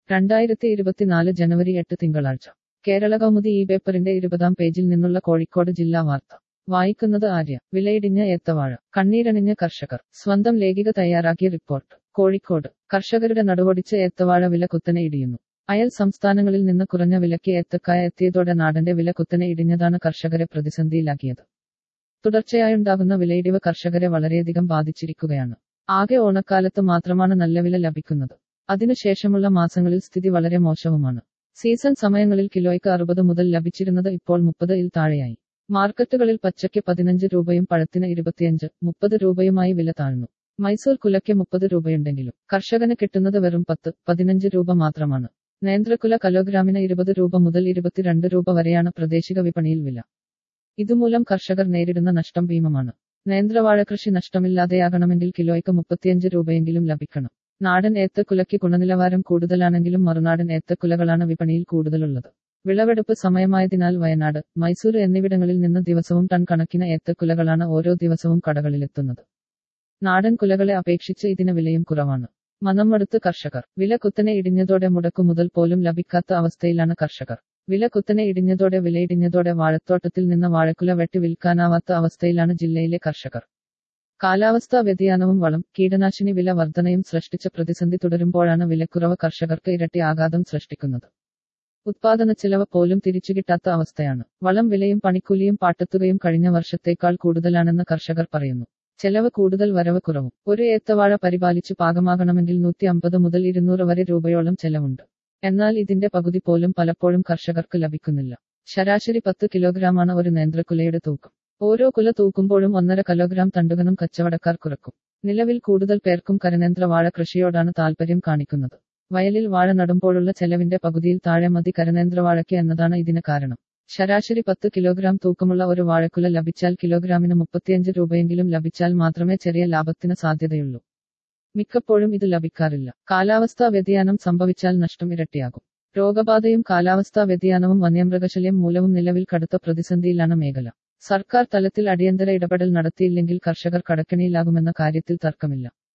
രണ്ടായിരത്തി ഇരുപത്തിനാല് ജനുവരി എട്ട് തിങ്കളാഴ്ച കേരള കൗമുദി ഈ പേപ്പറിന്റെ ഇരുപതാം പേജിൽ നിന്നുള്ള കോഴിക്കോട് ജില്ലാ വാർത്ത വായിക്കുന്നത് ആര്യ വിലയിടിഞ്ഞ ഏത്തവാഴ കണ്ണീരണിഞ്ഞ കർഷകർ സ്വന്തം ലേഖിക തയ്യാറാക്കിയ റിപ്പോർട്ട് കോഴിക്കോട് കർഷകരുടെ നടുവൊടിച്ച് ഏത്തവാഴ വില കുത്തനെ ഇടിയുന്നു അയൽ സംസ്ഥാനങ്ങളിൽ നിന്ന് കുറഞ്ഞ വിലയ്ക്ക് ഏത്തക്കായ എത്തിയതോടെ നാടന്റെ വില കുത്തനെ ഇടിഞ്ഞതാണ് കർഷകരെ പ്രതിസന്ധിയിലാക്കിയത് തുടർച്ചയായുണ്ടാകുന്ന വിലയിടിവ് കർഷകരെ വളരെയധികം ബാധിച്ചിരിക്കുകയാണ് ആകെ ഓണക്കാലത്ത് മാത്രമാണ് നല്ല വില ലഭിക്കുന്നത് അതിനുശേഷമുള്ള മാസങ്ങളിൽ സ്ഥിതി വളരെ മോശവുമാണ് സീസൺ സമയങ്ങളിൽ കിലോയ്ക്ക് അറുപത് മുതൽ ലഭിച്ചിരുന്നത് ഇപ്പോൾ മുപ്പത് ഇൽ താഴെയായി മാർക്കറ്റുകളിൽ പച്ചയ്ക്ക് പതിനഞ്ച് രൂപയും പഴത്തിന് ഇരുപത്തിയഞ്ച് മുപ്പത് രൂപയുമായി വില താഴ്ന്നു മൈസൂർ കുലയ്ക്ക് മുപ്പത് രൂപയുണ്ടെങ്കിലും കർഷകന് കിട്ടുന്നത് വെറും പത്ത് പതിനഞ്ച് രൂപ മാത്രമാണ് നേന്ത്രക്കുല കിലോഗ്രാമിന് ഇരുപത് രൂപ മുതൽ ഇരുപത്തിരണ്ട് രൂപ വരെയാണ് പ്രാദേശിക വിപണിയിൽ വില ഇതുമൂലം കർഷകർ നേരിടുന്ന നഷ്ടം ഭീമമാണ് നേന്ത്രവാഴ കൃഷി നഷ്ടമില്ലാതെയാകണമെങ്കിൽ കിലോയ്ക്ക് മുപ്പത്തിയഞ്ച് രൂപയെങ്കിലും ലഭിക്കണം നാടൻ ഏത്തക്കുലയ്ക്ക് ഗുണനിലവാരം കൂടുതലാണെങ്കിലും മറുനാടൻ ഏത്തക്കുലകളാണ് വിപണിയിൽ കൂടുതലുള്ളത് വിളവെടുപ്പ് സമയമായതിനാൽ വയനാട് മൈസൂർ എന്നിവിടങ്ങളിൽ നിന്ന് ദിവസവും ടൺ കണക്കിന് ഏത്തക്കുലകളാണ് ഓരോ ദിവസവും കടകളിലെത്തുന്നത് നാടൻ കുലകളെ അപേക്ഷിച്ച് ഇതിന് വിലയും കുറവാണ് മനംമടുത്ത് കർഷകർ വില കുത്തനെ ഇടിഞ്ഞതോടെ മുടക്കു മുതൽ പോലും ലഭിക്കാത്ത അവസ്ഥയിലാണ് കർഷകർ വില കുത്തനെ ഇടിഞ്ഞതോടെ വിലയിടിഞ്ഞതോടെ വാഴത്തോട്ടത്തിൽ നിന്ന് വാഴക്കുല വെട്ടി വിൽക്കാനാവാത്ത അവസ്ഥയിലാണ് ജില്ലയിലെ കർഷകർ കാലാവസ്ഥാ വ്യതിയാനവും വളം കീടനാശിനി വില വർധനയും സൃഷ്ടിച്ച പ്രതിസന്ധി തുടരുമ്പോഴാണ് വിലക്കുറവ് കർഷകർക്ക് ഇരട്ടി ആഘാതം സൃഷ്ടിക്കുന്നത് ഉത്പാദന ചെലവ് പോലും തിരിച്ചുകിട്ടാത്ത അവസ്ഥയാണ് വളം വിലയും പണിക്കൂലിയും പാട്ടത്തുകയും കഴിഞ്ഞ വർഷത്തേക്കാൾ കൂടുതലാണെന്ന് കർഷകർ പറയുന്നു ചെലവ് കൂടുതൽ വരവ് കുറവും ഒരു ഏത്തവാഴ പരിപാലിച്ചു പാകമാകണമെങ്കിൽ നൂറ്റി അമ്പത് മുതൽ ഇരുന്നൂറ് വരെ രൂപയോളം ചെലവുണ്ട് എന്നാൽ ഇതിന്റെ പകുതി പോലും പലപ്പോഴും കർഷകർക്ക് ലഭിക്കുന്നില്ല ശരാശരി പത്ത് കിലോഗ്രാമാണ് ഒരു നേന്ത്രക്കുലയുടെ തൂക്കം ഓരോ കുല തൂക്കുമ്പോഴും ഒന്നര കിലോഗ്രാം തണ്ടുകനും കച്ചവടക്കാർ കുറക്കും നിലവിൽ കൂടുതൽ പേർക്കും കരനേന്ത്ര വാഴ കൃഷിയോടാണ് താൽപര്യം കാണിക്കുന്നത് വയലിൽ വാഴ നടുമ്പോഴുള്ള ചെലവിന്റെ പകുതിയിൽ താഴെ മതി കരനേന്ത്രവാഴയ്ക്ക് എന്നതാണ് ഇതിന് കാരണം ശരാശരി പത്ത് കിലോഗ്രാം തൂക്കമുള്ള ഒരു വാഴക്കുല ലഭിച്ചാൽ കിലോഗ്രാമിന് മുപ്പത്തിയഞ്ച് രൂപയെങ്കിലും ലഭിച്ചാൽ മാത്രമേ ചെറിയ ലാഭത്തിന് സാധ്യതയുള്ളൂ മിക്കപ്പോഴും ഇത് ലഭിക്കാറില്ല കാലാവസ്ഥാ വ്യതിയാനം സംഭവിച്ചാൽ നഷ്ടം ഇരട്ടിയാകും രോഗബാധയും കാലാവസ്ഥാ വ്യതിയാനവും വന്യമൃഗശല്യം മൂലവും നിലവിൽ കടുത്ത പ്രതിസന്ധിയിലാണ് മേഖല സർക്കാർ തലത്തിൽ അടിയന്തര ഇടപെടൽ നടത്തിയില്ലെങ്കിൽ കർഷകർ കടക്കണിയിലാകുമെന്ന കാര്യത്തിൽ തർക്കമില്ല